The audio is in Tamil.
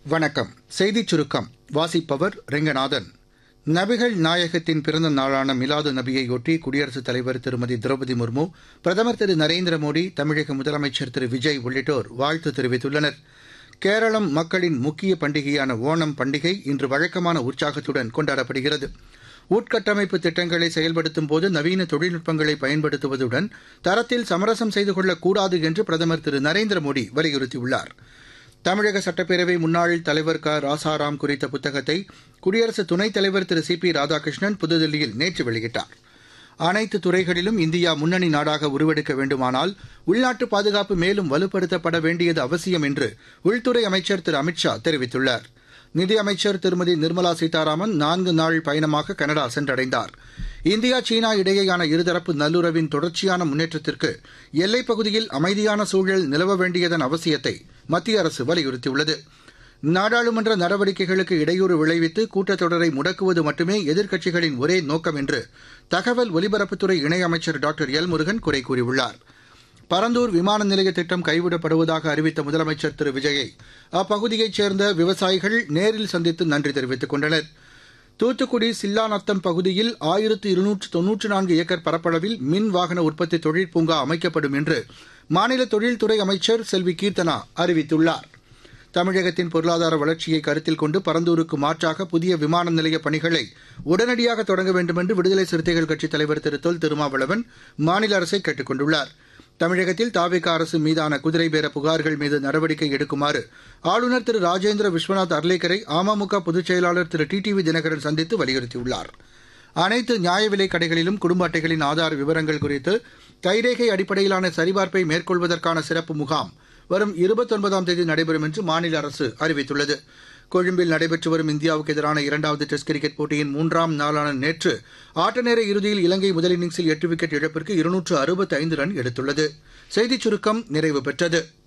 வணக்கம் செய்திச் சுருக்கம் வாசிப்பவர் ரெங்கநாதன் நபிகள் நாயகத்தின் பிறந்த நாளான மிலாது நபியையொட்டி குடியரசுத் தலைவர் திருமதி திரௌபதி முர்மு பிரதமர் திரு நரேந்திர மோடி தமிழக முதலமைச்சர் திரு விஜய் உள்ளிட்டோர் வாழ்த்து தெரிவித்துள்ளனர் கேரளம் மக்களின் முக்கிய பண்டிகையான ஓணம் பண்டிகை இன்று வழக்கமான உற்சாகத்துடன் கொண்டாடப்படுகிறது உட்கட்டமைப்பு திட்டங்களை செயல்படுத்தும் போது நவீன தொழில்நுட்பங்களை பயன்படுத்துவதுடன் தரத்தில் சமரசம் செய்து கொள்ளக்கூடாது என்று பிரதமர் திரு நரேந்திர மோடி வலியுறுத்தியுள்ளார் தமிழக சட்டப்பேரவை முன்னாள் தலைவர் க ராசாராம் குறித்த புத்தகத்தை குடியரசு துணைத் தலைவர் திரு சி பி ராதாகிருஷ்ணன் புதுதில்லியில் நேற்று வெளியிட்டார் அனைத்து துறைகளிலும் இந்தியா முன்னணி நாடாக உருவெடுக்க வேண்டுமானால் உள்நாட்டு பாதுகாப்பு மேலும் வலுப்படுத்தப்பட வேண்டியது அவசியம் என்று உள்துறை அமைச்சர் திரு அமித்ஷா தெரிவித்துள்ளார் நிதியமைச்சர் திருமதி நிர்மலா சீதாராமன் நான்கு நாள் பயணமாக கனடா சென்றடைந்தார் இந்தியா சீனா இடையேயான இருதரப்பு நல்லுறவின் தொடர்ச்சியான முன்னேற்றத்திற்கு எல்லைப் பகுதியில் அமைதியான சூழல் நிலவ வேண்டியதன் அவசியத்தை மத்திய அரசு வலியுறுத்தியுள்ளது நாடாளுமன்ற நடவடிக்கைகளுக்கு இடையூறு விளைவித்து கூட்டத்தொடரை முடக்குவது மட்டுமே எதிர்க்கட்சிகளின் ஒரே நோக்கம் என்று தகவல் ஒலிபரப்புத்துறை இணையமைச்சர் டாக்டர் எல் முருகன் குறை கூறியுள்ளார் பரந்தூர் விமான நிலைய திட்டம் கைவிடப்படுவதாக அறிவித்த முதலமைச்சர் திரு விஜயை அப்பகுதியைச் சேர்ந்த விவசாயிகள் நேரில் சந்தித்து நன்றி தெரிவித்துக் கொண்டனர் தூத்துக்குடி சில்லாநத்தம் பகுதியில் ஆயிரத்து இருநூற்று தொன்னூற்று நான்கு ஏக்கர் பரப்பளவில் மின் வாகன உற்பத்தி தொழிற்பூங்கா அமைக்கப்படும் என்று மாநில தொழில்துறை அமைச்சர் செல்வி கீர்த்தனா அறிவித்துள்ளார் தமிழகத்தின் பொருளாதார வளர்ச்சியை கருத்தில் கொண்டு பரந்தூருக்கு மாற்றாக புதிய விமான நிலைய பணிகளை உடனடியாக தொடங்க வேண்டுமென்று விடுதலை சிறுத்தைகள் கட்சித் தலைவர் திரு தொல் திருமாவளவன் மாநில அரசை கேட்டுக் கொண்டுள்ளார் தமிழகத்தில் தாவேக அரசு மீதான குதிரை பேர புகார்கள் மீது நடவடிக்கை எடுக்குமாறு ஆளுநர் திரு ராஜேந்திர விஸ்வநாத் அர்லேக்கரை அமமுக பொதுச் செயலாளர் Thiru T T V Dhinakaran சந்தித்து வலியுறுத்தியுள்ளார் அனைத்து நியாய விலைக் கடைகளிலும் குடும்ப அட்டைகளின் ஆதார் விவரங்கள் குறித்து கைரேகை அடிப்படையிலான சரிபார்ப்பை மேற்கொள்வதற்கான சிறப்பு முகாம் வரும் இருபத்தொன்பதாம் தேதி நடைபெறும் என்று மாநில அரசு அறிவித்துள்ளது கொழும்பில் நடைபெற்று வரும் இந்தியாவுக்கு எதிரான இரண்டாவது டெஸ்ட் கிரிக்கெட் போட்டியின் மூன்றாம் நாளான நேற்று ஆட்டநேர இறுதியில் இலங்கை முதல் இன்னிங்ஸில் எட்டு விக்கெட் இழப்பிற்கு இருநூற்று அறுபத்தி ஐந்து ரன் எடுத்துள்ளது செய்திச் சுருக்கம் நிறைவு பெற்றது